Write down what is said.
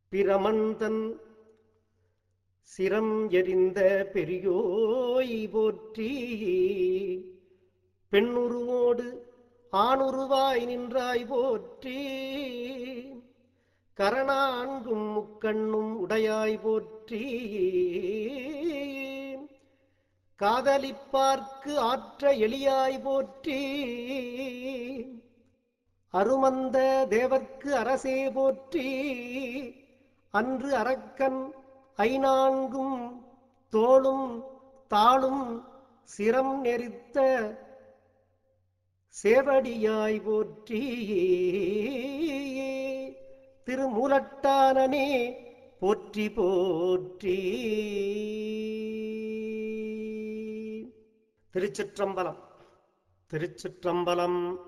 பிரமந்தன் சிரம் எறிந்த பெரியோய் போற்றி பெண்ணுருவோடு ஆணுருவாய் நின்றாய் போற்றி கரணான்கும் முக்கண்ணும் உடையாய் போற்றி காதலிப்பார்க்கு ஆற்ற எளியாய் போற்றி அருமந்த தேவர்க்கு அரசே போற்றி அன்று அரக்கன் ஐநான்கும் தோளும் தாளும் சிரம் நெறித்த சேவடியாய் போற்றி திருமூலட்டானனே போற்றி போற்றி திருச்சிற்றம்பலம் திருச்சிற்றம்பலம்